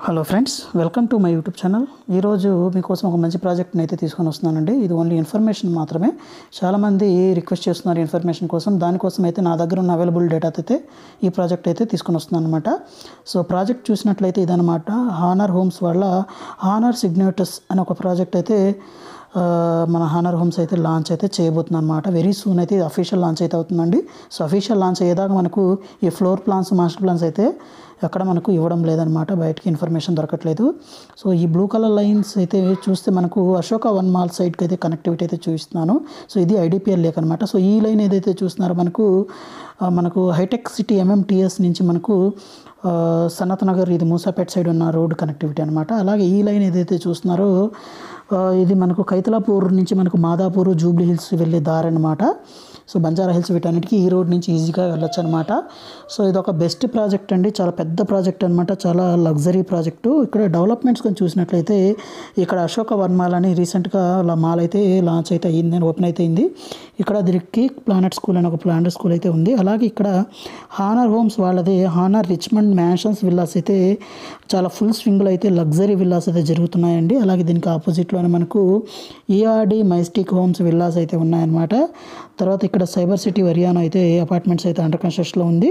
hello friends welcome to my YouTube channel ఈరోజు మీకోసం ఒక మంచి ప్రాజెక్ట్ని అయితే తీసుకొని వస్తున్నానండి ఇది ఓన్లీ ఇన్ఫర్మేషన్ మాత్రమే చాలామంది రిక్వెస్ట్ చేస్తున్నారు ఇన్ఫర్మేషన్ కోసం దానికోసం అయితే నా దగ్గర ఉన్న అవైలబుల్ డేటా అయితే ఈ ప్రాజెక్ట్ అయితే తీసుకొని వస్తున్నాను అనమాట సో ప్రాజెక్ట్ చూసినట్లయితే ఇదనమాట హానర్ హోమ్స్ వాళ్ళ హానర్ సిగ్నేటస్ అనే ఒక ప్రాజెక్ట్ అయితే ఆ, మన హానర్ హోమ్స్ అయితే లాంచ్ అయితే చేయబోతుంది అనమాట వెరీ సూన్ అయితే అఫీషియల్ లాంచ్ అయితే అవుతుందండి సో అఫీషియల్ లాంచ్ అయ్యేదాకా మనకు ఈ ఫ్లోర్ ప్లాన్స్ మాస్టర్ ప్లాన్స్ అయితే ఎక్కడ మనకు ఇవ్వడం లేదనమాట బయటికి ఇన్ఫర్మేషన్ దొరకట్లేదు సో ఈ బ్లూ కలర్ లైన్స్ అయితే చూస్తే మనకు అశోక వన్ మాల్ సైడ్కి అయితే కనెక్టివిటీ అయితే చూపిస్తున్నాను సో ఇది ఐడిపిఎల్ లేక్ అనమాట సో ఈ లైన్ ఏదైతే చూస్తున్నారో మనకు ఆ, మనకు హైటెక్ సిటీ ఎంఎంటీఎస్ నుంచి మనకు ఆ, సనత్ నగర్ ఇది మూసాపేట్ సైడ్ ఉన్న రోడ్ కనెక్టివిటీ అనమాట అలాగే ఈ లైన్ ఏదైతే చూస్తున్నారో ఆ, ఇది మనకు కైతలాపూర్ నుంచి మనకు మాదాపూర్ జూబ్లీ హిల్స్ వెళ్ళే దారి అనమాట సో బంజారా హిల్స్ వీటన్నిటికీ ఈ రోడ్ నుంచి ఈజీగా వెళ్ళొచ్చు అనమాట సో ఇది ఒక బెస్ట్ ప్రాజెక్ట్ అండి చాలా పెద్ద ప్రాజెక్ట్ అనమాట చాలా లగ్జరీ ప్రాజెక్టు ఇక్కడ డెవలప్మెంట్స్ కొంచెం చూసినట్లయితే ఇక్కడ అశోక వర్మాల్ అని రీసెంట్గా మాల్ అయితే లాంచ్ అయితే అయ్యింది ఓపెన్ అయితే అయింది ఇక్కడ దీనికి ప్లానెట్ స్కూల్ అని ఒక ప్లానెట్ స్కూల్ అయితే ఉంది అలాగే ఇక్కడ హానర్ హోమ్స్ వాళ్ళది హానర్ రిచ్మండ్ మ్యాన్షన్స్ విల్లాస్ అయితే చాలా ఫుల్ స్వింగ్లో అయితే లగ్జరీ విల్లాస్ అయితే జరుగుతున్నాయండి అలాగే దీనికి ఆపోజిట్లోనే మనకు ఈఆర్డి మైస్టిక్ హోమ్స్ విల్లాస్ అయితే ఉన్నాయన్నమాట తర్వాత ఇక్కడ సైబర్ సిటీ వరియానా అయితే అపార్ట్మెంట్స్ అయితే అండర్ కన్స్ట్రక్షన్లో ఉంది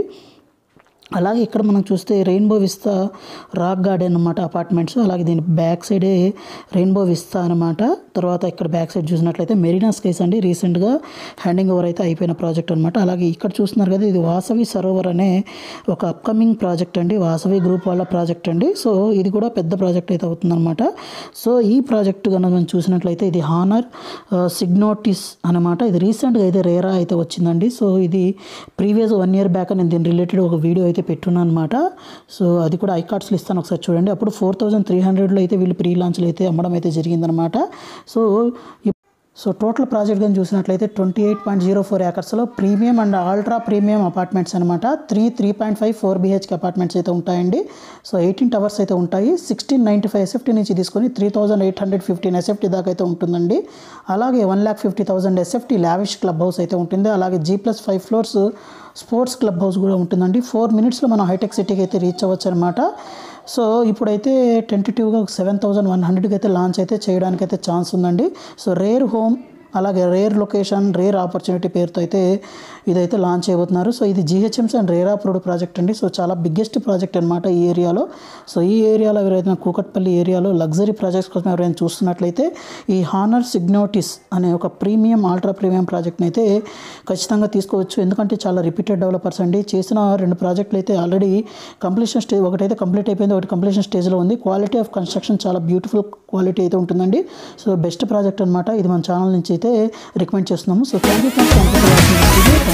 అలాగే ఇక్కడ మనం చూస్తే రెయిన్బో విస్తా రాక్ గార్డెన్ అనమాట అపార్ట్మెంట్స్ అలాగే దీని బ్యాక్ సైడే రెయిన్బో విస్తా అనమాట తర్వాత ఇక్కడ బ్యాక్ సైడ్ చూసినట్లయితే మెరీనా స్కైస్ అండి రీసెంట్గా హ్యాండింగ్ ఓవర్ అయితే అయిపోయిన ప్రాజెక్ట్ అనమాట అలాగే ఇక్కడ చూస్తున్నారు కదా ఇది వాసవి సరోవర్ అనే ఒక అప్కమింగ్ ప్రాజెక్ట్ అండి వాసవి గ్రూప్ వాళ్ళ ప్రాజెక్ట్ అండి సో ఇది కూడా పెద్ద ప్రాజెక్ట్ అయితే అవుతుందన్నమాట సో ఈ ప్రాజెక్ట్ కనుక మనం చూసినట్లయితే ఇది హానర్ సిగ్నోటిస్ అనమాట ఇది రీసెంట్గా అయితే రేరా అయితే వచ్చిందండి సో ఇది ప్రీవియస్ వన్ ఇయర్ బ్యాక్ నేను దీని రిలేటెడ్ ఒక వీడియో అయితే పెట్టున్నాను అనమాట సో అది కూడా ఐ కార్డ్స్లో ఇస్తాను ఒకసారి చూడండి అప్పుడు ఫోర్ థౌజండ్ త్రీ హండ్రెడ్లో అయితే వీళ్ళు ప్రీ లాంచ్లో అయితే అమ్మడం అయితే జరిగిందనమాట సో ఇప్- సో టోటల్ ప్రాజెక్ట్ కానీ చూసినట్లయితే twenty eight point zero four ఏకర్స్లో premium and ultra premium apartments అనమాట three three point five four BHK apartments అయితే ఉంటాయండి సో ఎయిటీన్ టవర్స్ అయితే ఉంటాయి సిక్స్టీన్ నైంటీ ఫైవ్ ఎస్ఎఫ్టీ నుంచి తీసుకొని three thousand eight hundred fifteen SFT దాకా అయితే ఉంటుందండి అలాగే one lakh fifty thousand SFT lavish club house అయితే ఉంటుంది అలాగే G plus five floors sports club house కూడా ఉంటుందండి ఫోర్ మినిట్స్లో మనం హైటెక్ సిటీకి అయితే రీచ్ అవ్వచ్చు అనమాట సో ఇప్పుడైతే టెంటేటివ్గా సెవెన్ థౌజండ్ వన్ హండ్రెడ్కి అయితే లాంచ్ అయితే చేయడానికి అయితే ఛాన్స్ ఉందండి సో రేర్ హోమ్ అలాగే రేర్ లొకేషన్ రేర్ ఆపర్చునిటీ పేరుతో అయితే ఇదైతే లాంచ్ చేయబోతున్నారు సో ఇది GHMC and rare approved project అండి సో చాలా బిగ్గెస్ట్ ప్రాజెక్ట్ అనమాట ఈ ఏరియాలో సో ఈ ఏరియాలో ఎవరైతే కూకట్పల్లి ఏరియాలో లగ్జరీ ప్రాజెక్ట్స్ కోసం ఎవరైనా చూస్తున్నట్లయితే ఈ హానర్ సిగ్నోటిస్ అనే ఒక ప్రీమియం ఆల్ట్రా ప్రీమియం ప్రాజెక్ట్ని అయితే ఖచ్చితంగా తీసుకోవచ్చు ఎందుకంటే చాలా రిపీటెడ్ డెవలపర్స్ అండి చేసిన రెండు ప్రాజెక్టులు అయితే ఆల్రెడీ కంప్లీషన్ స్టేజ్ ఒకటైతే కంప్లీట్ అయిపోయింది ఒకటి కంప్లీషన్ స్టేజ్లో ఉంది క్వాలిటీ ఆఫ్ కన్స్ట్రక్షన్ చాలా బ్యూటిఫుల్ క్వాలిటీ అయితే ఉంటుందండి సో బెస్ట్ ప్రాజెక్ట్ అనమాట ఇది మన ఛానల్ నుంచి అయితే రికమెండ్ చేస్తున్నాము సో థ్యాంక్ యూ ఫ్రెండ్స్